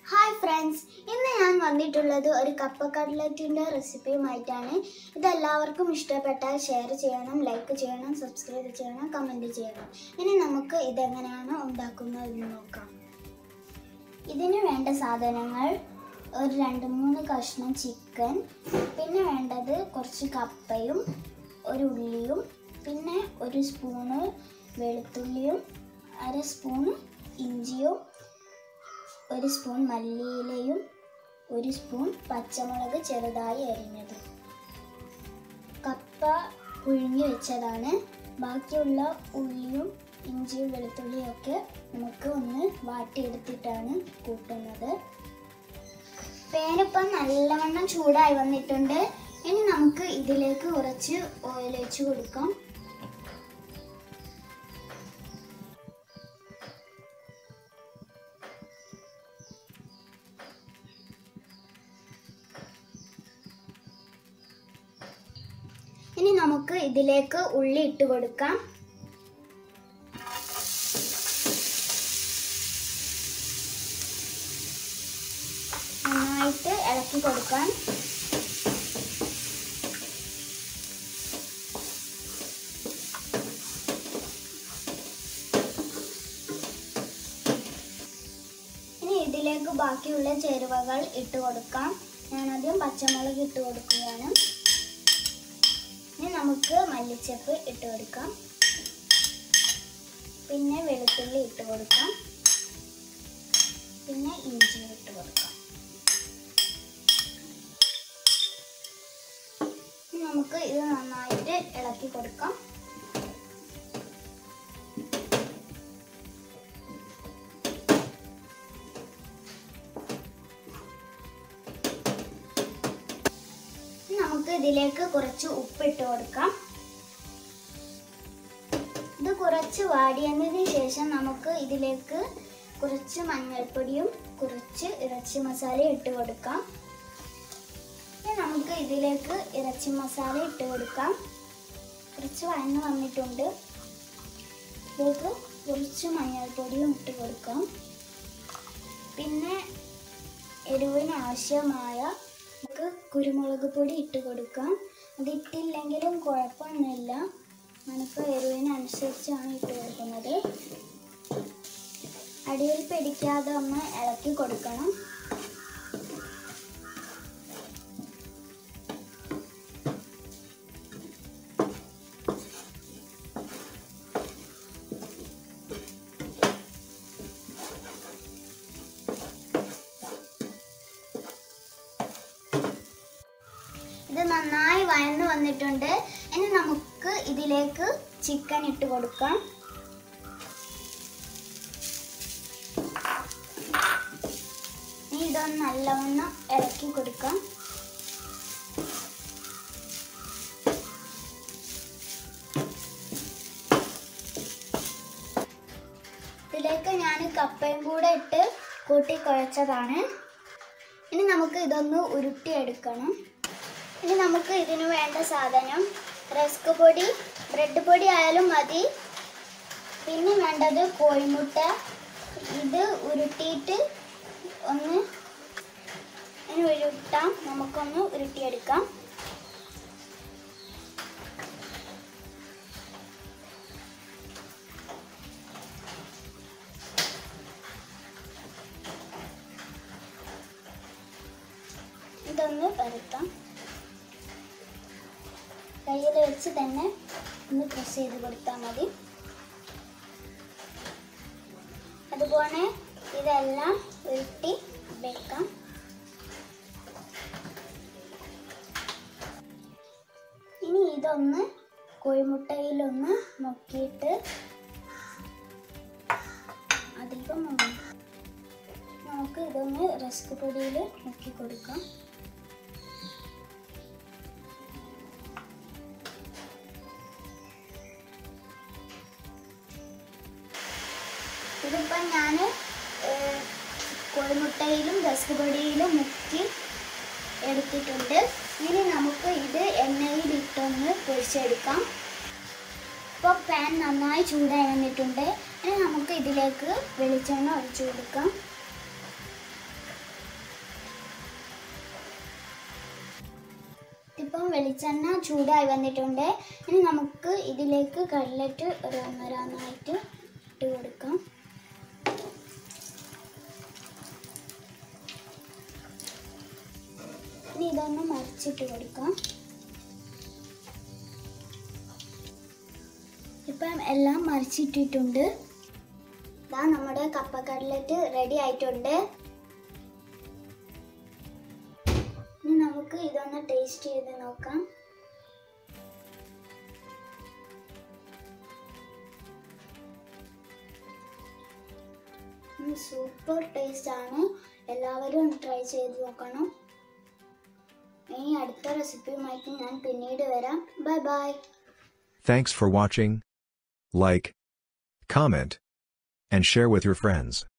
Hi friends ഇന്ന് ഞാൻ വന്നിട്ടുള്ളത് ഒരു കപ്പ കട്ലറ്റിൻ്റെ റെസിപ്പിയുമായിട്ടാണ് ഇതെല്ലാവർക്കും ഇഷ്ടപ്പെട്ടാൽ ഷെയർ ചെയ്യണം ലൈക്ക് ചെയ്യണം സബ്സ്ക്രൈബ് ചെയ്യണം കമൻറ്റ് ചെയ്യണം ഇനി നമുക്ക് ഇതെങ്ങനെയാണ് ഉണ്ടാക്കുന്നതെന്ന് നോക്കാം ഇതിന് വേണ്ട സാധനങ്ങൾ ഒരു രണ്ട് മൂന്ന് കഷ്ണം ചിക്കൻ പിന്നെ വേണ്ടത് കുറച്ച് കപ്പയും ഒരു ഉള്ളിയും പിന്നെ ഒരു സ്പൂണ് വെളുത്തുള്ളിയും അര സ്പൂണ് ഇഞ്ചിയും ഒരു സ്പൂൺ മല്ലിയിലയും ഒരു സ്പൂൺ പച്ചമുളക് ചെറുതായി അരിഞ്ഞത് കപ്പ പുഴുങ്ങി വെച്ചതാണ് ബാക്കിയുള്ള ഉള്ളിയും ഇഞ്ചിയും വെളുത്തുള്ളിയും ഒക്കെ നമുക്ക് ഒന്ന് വാട്ടിയെടുത്തിട്ടാണ് കൂട്ടുന്നത് പേനിപ്പം നല്ലവണ്ണം ചൂടായി വന്നിട്ടുണ്ട് ഇനി നമുക്ക് ഇതിലേക്ക് കുറച്ച് ഓയിൽ ഒഴിച്ച് കൊടുക്കാം ഇനി നമുക്ക് ഇതിലേക്ക് ഉള്ളി ഇട്ട് കൊടുക്കാം നന്നായിട്ട് ഇളക്കി കൊടുക്കാം ഇനി ഇതിലേക്ക് ബാക്കിയുള്ള ചേരുവകൾ ഇട്ട് കൊടുക്കാം ഞാൻ ആദ്യം പച്ചമുളക് ഇട്ട് കൊടുക്കുകയാണ് ഇനി നമുക്ക് മല്ലിച്ചപ്പ് ഇട്ട് കൊടുക്കാം പിന്നെ വെളുത്തുള്ളി ഇട്ട് കൊടുക്കാം പിന്നെ ഇഞ്ചി ഇട്ട് കൊടുക്കാം ഇനി നമുക്ക് ഇത് നന്നായിട്ട് ഇളക്കി കൊടുക്കാം ഇനി നമുക്ക് ഇതിലേക്ക് കുറച്ച് ഉപ്പ് ഇട്ട് കൊടുക്കാം ഇത് കുറച്ച് വാടിയതിന് ശേഷം നമുക്ക് ഇതിലേക്ക് കുറച്ച് മഞ്ഞൾപ്പൊടിയും കുറച്ച് ഇറച്ചി മസാല ഇട്ട് കൊടുക്കാം ഇനി നമുക്ക് ഇതിലേക്ക് ഇറച്ചി മസാല ഇട്ട് കൊടുക്കാം കുറച്ച് വഴന്ന് വന്നിട്ടുണ്ട് ഇതിലേക്ക് കുറച്ച് മഞ്ഞൾപ്പൊടിയും ഇട്ട് കൊടുക്കാം പിന്നെ എരിവിന് ആവശ്യമായ നമുക്ക് കുരുമുളക് പൊടി ഇട്ട് കൊടുക്കാം അത് ഇട്ടില്ലെങ്കിലും കുഴപ്പമൊന്നുമില്ല നമുക്ക് എരിവിനനുസരിച്ചാണ് ഇട്ട് കൊടുക്കുന്നത് അടിയിൽ പിടിക്കാതെ ഒന്ന് ഇളക്കി കൊടുക്കണം ഇത് നന്നായി വഴന്നു വന്നിട്ടുണ്ട് ഇനി നമുക്ക് ഇതിലേക്ക് ചിക്കൻ ഇട്ട് കൊടുക്കാം ഇനി ഇതൊന്ന് നല്ലവണ്ണം ഇളക്കി കൊടുക്കാം ഇതിലേക്ക് ഞാൻ കപ്പയും കൂടെ ഇട്ട് കൂട്ടി കുഴച്ചതാണ് ഇനി നമുക്ക് ഇതൊന്ന് ഉരുട്ടിയെടുക്കണം ഇനി നമുക്ക് ഇതിന് വേണ്ട സാധനം റസ്ക് പൊടി ബ്രെഡ് പൊടി ആയാലും മതി പിന്നെ വേണ്ടത് കോഴിമുട്ട ഇത് ഉരുട്ടിയിട്ട് ഒന്ന് ഇനി ഉരുട്ടാം നമുക്കൊന്ന് ഉരുട്ടിയെടുക്കാം ഇതൊന്ന് പരത്താം കയ്യിൽ വെച്ച് തന്നെ ഒന്ന് പ്രസ് ചെയ്ത് കൊടുത്താൽ മതി അതുപോലെ ഇതെല്ലാം ഉരുട്ടി വെക്കാം ഇനി ഇതൊന്ന് കോഴിമുട്ടയിലൊന്ന് മുക്കിയിട്ട് അധികം മുങ്ങി. നമുക്ക് ഇതൊന്ന് റസ്ക് പൊടിയിൽ മുക്കി കൊടുക്കാം ഇതിപ്പം ഞാൻ കോഴിമുട്ടയിലും റസ്ക് പൊടിയിലും മുക്കി എടുത്തിട്ടുണ്ട് ഇനി നമുക്ക് ഇത് എണ്ണയിലിട്ടൊന്ന് പൊരിച്ചെടുക്കാം ഇപ്പോൾ പാൻ നന്നായി ചൂടായി വന്നിട്ടുണ്ട് ഇനി നമുക്ക് ഇതിലേക്ക് വെളിച്ചെണ്ണ ഒഴിച്ചു കൊടുക്കാം വെളിച്ചെണ്ണ ചൂടായി വന്നിട്ടുണ്ട് ഇനി നമുക്ക് ഇതിലേക്ക് കട്ലറ്റ് ഒരു ഒന്നരാന്നായിട്ട് ഇട്ട് കൊടുക്കാം ഇനി ഇതൊന്ന് മറിച്ചിട്ട് കൊടുക്കാം ഇപ്പം എല്ലാം മറിച്ചിട്ടിട്ടുണ്ട് ഇതാ നമ്മുടെ കപ്പ കട്ലറ്റ് റെഡി ആയിട്ടുണ്ട് ഇനി നമുക്ക് ഇതൊന്ന് ടേസ്റ്റ് ചെയ്ത് നോക്കാം സൂപ്പർ ടേസ്റ്റ് ആണ് എല്ലാവരും ട്രൈ ചെയ്ത് നോക്കണം ഇനി അടുത്ത റെസിപ്പിയുമായിട്ട് ഞാൻ പിന്നീട് വരാം bye bye Thanks for watching. Like, comment, and share with your friends.